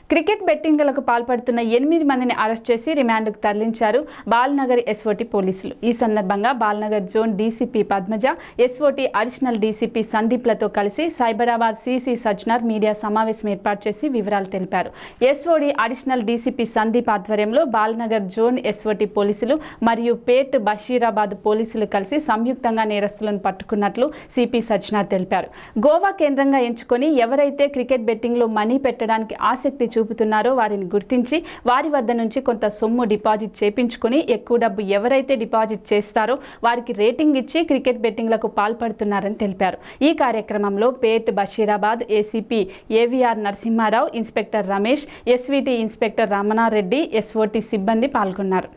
cricket బెట్టింగ్లకు పాల్పడుతున్న ఎనిమిది మందిని అరెస్ట్ చేసి రిమాండ్కు తరలించారు బాల్నగర్ ఎస్ఓటి పోలీసులు ఈ సందర్భంగా Balanagar zone DCP Padmaja SOT additional DCP సందీప్లతో కలిసి సైబరాబాద్ సీసీ సజ్జనార్ మీడియా సమావేశం ఏర్పాటు చేసి వివరాలు తెలిపారు ఎస్ఓడి అడిషనల్ డీసీపీ సందీప్ ఆధ్వర్యంలో బాల్నగర్ జోన్ ఎస్ఓటి పోలీసులు మరియు పేట్ బషీరాబాద్ పోలీసులు కలిసి సంయుక్తంగా నేరస్తులను పట్టుకున్నట్లు సిపి సజ్జనార్ తెలిపారు గోవా కేంద్రంగా ఎంచుకొని ఎవరైతే క్రికెట్ బెట్టింగ్లో మనీ పెట్టడానికి ఆసక్తి చూపుతున్నారో వారిని గుర్తించి వారి వద్ద నుంచి కొంత సొమ్ము డిపాజిట్ చేపించుకొని ఎక్కువ డబ్బు ఎవరైతే డిపాజిట్ చేస్తారో వారికి రేటింగ్ ఇచ్చి క్రికెట్ బెట్టింగ్లకు పాల్పడుతున్నారని తెలిపారు ఈ కార్యక్రమంలో Pet Basheerabad ACP AVR Narasimharao inspector Ramesh SVT inspector Ramanareddy SOT సిబ్బంది పాల్గొన్నారు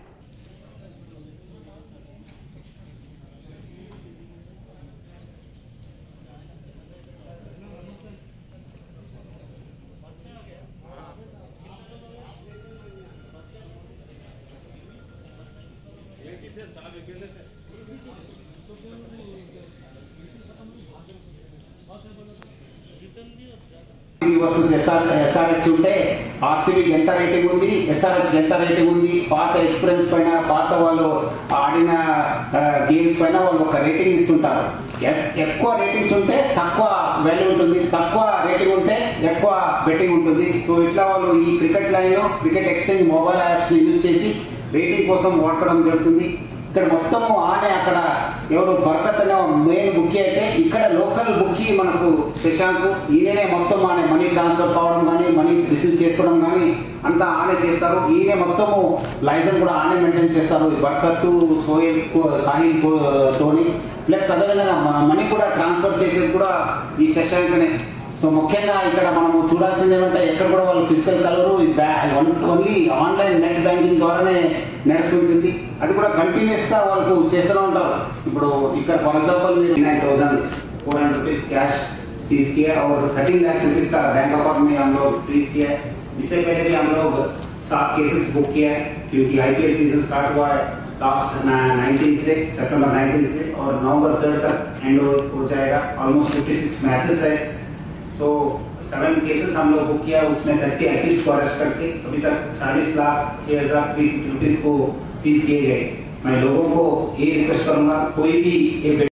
వర్సెస్ ఎస్ఆర్ ఎస్ఆర్హెచ్ ఉంటే ఆర్సీబీకి ఎంత రేటింగ్ ఉంది ఎస్ఆర్హెచ్ ఎంత రేటింగ్ ఉంది పాత ఎక్స్పీరియన్స్ పైన పాత వాళ్ళు ఆడిన గేమ్స్ పైన వాళ్ళు ఒక రేటింగ్ ఇస్తుంటారు ఎ- ఎక్కువ రేటింగ్స్ ఉంటే తక్కువ వాల్యూ ఉంటుంది తక్కువ రేటింగ్ ఉంటే ఎక్కువ బెట్టింగ్ ఉంటుంది సో ఇట్లా వాళ్ళు ఈ క్రికెట్ లైన్లో క్రికెట్ ఎక్స్చేంజ్ మొబైల్ యాప్స్ని యూజ్ చేసి రేటింగ్ కోసం వాడుకోవడం జరుగుతుంది ఇక్కడ మొత్తము ఆనే అక్కడ ఎవరు బర్కత్ అనే మెయిన్ బుక్కి అయితే ఇక్కడ లోకల్ బుక్కి మనకు శశాంక్ ఈయననే మొత్తం ఆనే మనీ ట్రాన్స్ఫర్ కావడం కానీ మనీ రిసీవ్ చేసుకోవడం కానీ అంతా ఆనే చేస్తారు ఈయన మొత్తము లైసెన్స్ కూడా ఆనే మెయింటైన్ చేస్తారు ఈ బర్కత్ సోయల్ సాహిల్ తోని ప్లస్ అదేవిధంగా మనీ కూడా ట్రాన్స్ఫర్ చేసేది కూడా ఈ శశాంక్నే సో ముఖ్యంగా ఇక్కడ మనము చూడాల్సింది ఏమంటే ఎక్కడ కూడా వాళ్ళు ఫిజికల్ కలరు ఓన్లీ ఆన్లైన్ నెట్ బ్యాంకింగ్ ద్వారానే నడుస్తుంటుంది అది కూడా కంటిన్యూస్ గా వాళ్ళకు చేస్తూనే ఉంటారు ఇప్పుడు ఇక్కడ ఫర్ एग्जांपल మీరు नौ thousand four hundred rupees cash seize किया और थर्टीन लाख रुपीज का बैंक अकाउंट में हम लोग फ्रीज किया है इससे पहले भी हम लोग सात केसेस बुक किया है क्योंकि आईपीएल सीजन स्टार्ट हुआ है लास्ट 19 से सितंबर 19 से और नवंबर थर्ड तक एंड हो जाएगा ऑलमोस्ट 56 मैचेस है सो सेवन केसेस हम लोग बुक किया उसमें थर्टी एक्यूज को अरेस्ट करके अभी तक चालीस लाख छह हजार थ्री रुपीज को सीज किए गए मैं लोगों को ये रिक्वेस्ट करूंगा कोई भी ये